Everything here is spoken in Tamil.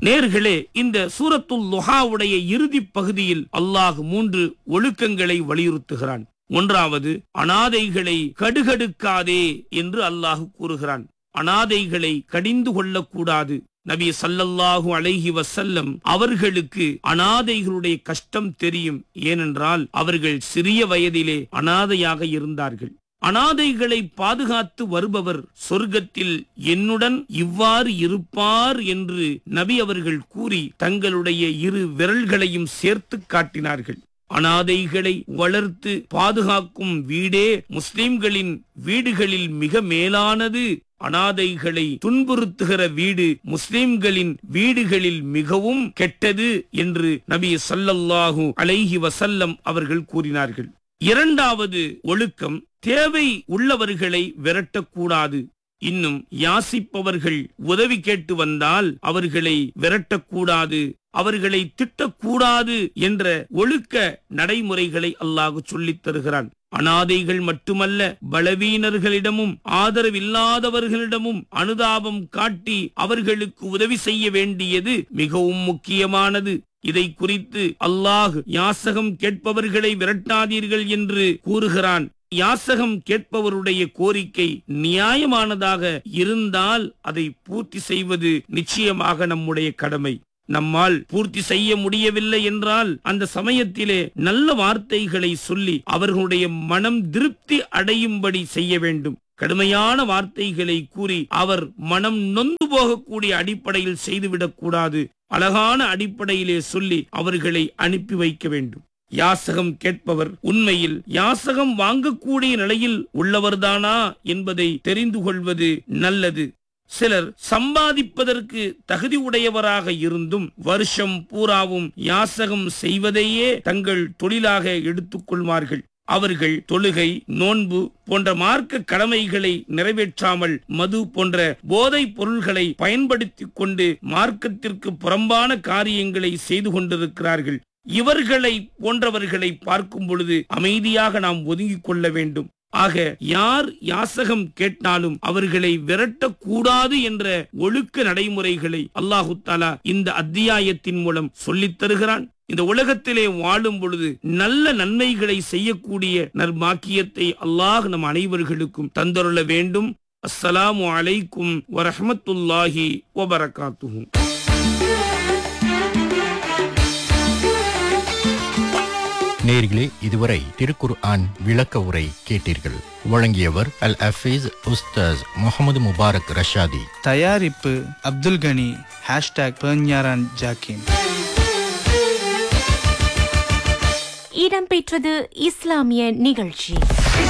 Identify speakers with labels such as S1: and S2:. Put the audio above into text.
S1: நேர்களே இந்த சூரத்துல் லுஹாவுடைய இறுதி பகுதியில் அல்லாஹ் மூன்று ஒழுக்கங்களை வலியுறுத்துகிறான் ஒன்றாவது அனாதைகளை கடுகடுக்காதே என்று அல்லாஹ் கூறுகிறான் அனாதைகளை கடிந்து கொள்ளக்கூடாது நபி சல்லல்லாஹு அலைஹி வசல்லம் அவர்களுக்கு அனாதைகளுடைய கஷ்டம் தெரியும் ஏனென்றால் அவர்கள் சிறிய வயதிலே அனாதையாக இருந்தார்கள் அனாதைகளை பாதுகாத்து வருபவர் சொர்க்கத்தில் என்னுடன் இவ்வாறு இருப்பார் என்று நபி அவர்கள் கூறி தங்களுடைய இரு விரல்களையும் சேர்த்து காட்டினார்கள் அனாதைகளை வளர்த்து பாதுகாக்கும் வீடே முஸ்லிம்களின் வீடுகளில் மிக மேலானது அனாதைகளை துன்புறுத்துகிற வீடு முஸ்லிம்களின் வீடுகளில் மிகவும் கெட்டது என்று நபி சல்லல்லாஹு அலைஹி வசல்லம் அவர்கள் கூறினார்கள் இரண்டாவது ஒழுக்கம் தேவை உள்ளவர்களை விரட்டக்கூடாது இன்னும் யாசிப்பவர்கள் உதவி கேட்டு வந்தால் அவர்களை விரட்டக்கூடாது அவர்களை திட்டக்கூடாது என்ற ஒழுக்க நடைமுறைகளை அல்லாஹ் சொல்லித் தருகிறான் அனாதைகள் மட்டுமல்ல பலவீனர்களிடமும் ஆதரவில்லாதவர்களிடமும் அனுதாபம் காட்டி அவர்களுக்கு உதவி செய்ய வேண்டியது மிகவும் முக்கியமானது இதை குறித்து அல்லாஹ் யாசகம் கேட்பவர்களை விரட்டாதீர்கள் என்று கூறுகிறான் யாசகம் கேட்பவருடைய கோரிக்கை நியாயமானதாக இருந்தால் அதை பூர்த்தி செய்வது நிச்சயமாக நம்முடைய கடமை நம்மால் பூர்த்தி செய்ய முடியவில்லை என்றால் அந்த சமயத்திலே நல்ல வார்த்தைகளை சொல்லி அவர்களுடைய மனம் திருப்தி அடையும்படி செய்ய வேண்டும் கடுமையான வார்த்தைகளை கூறி அவர் மனம் நொந்து போகக்கூடிய அடிப்படையில் செய்துவிடக் கூடாது அழகான அடிப்படையிலே சொல்லி அவர்களை அனுப்பி வைக்க வேண்டும் யாசகம் கேட்பவர் உண்மையில் யாசகம் வாங்கக்கூடிய நிலையில் உள்ளவர்தானா என்பதை தெரிந்து கொள்வது நல்லது சிலர் சம்பாதிப்பதற்கு தகுதி உடையவராக இருந்தும் வருஷம் பூராவும் யாசகம் செய்வதையே தங்கள் தொழிலாக எடுத்துக்கொள்வார்கள் அவர்கள் தொழுகை நோன்பு போன்ற மார்க்க கடமைகளை நிறைவேற்றாமல் மது போன்ற போதைப் பொருள்களை பயன்படுத்திக் கொண்டு மார்க்கத்திற்கு புறம்பான காரியங்களை செய்து கொண்டிருக்கிறார்கள் இவர்களை போன்றவர்களை பார்க்கும் பொழுது அமைதியாக நாம் ஒதுங்கிக் கொள்ள வேண்டும் ஆக யார் யாசகம் கேட்டாலும் அவர்களை விரட்டக்கூடாது என்ற ஒழுக்க நடைமுறைகளை அல்லாஹு தாலா இந்த அத்தியாயத்தின் மூலம் சொல்லித் தருகிறான் இந்த உலகத்திலே வாழும் பொழுது நல்ல நன்மைகளை செய்யக்கூடிய நற்பாக்கியத்தை அல்லாஹ் நம் அனைவர்களுக்கும் தந்தருள வேண்டும் அஸ்ஸலாமு அலைக்கும் வரஹமத்துல்லாஹி வபரகாத்துஹு
S2: நேர்களே இதுவரை திருக்குர் ஆன் விளக்க உரை கேட்டீர்கள் வழங்கியவர் அல் அஃபீஸ் உஸ்தாஸ் முகமது முபாரக் ரஷாதி
S3: தயாரிப்பு அப்துல் கனி ஹேஷ்டாக் பெர்ஞாரான் ஜாக்கிம்
S4: இடம்பெற்றது இஸ்லாமிய நிகழ்ச்சி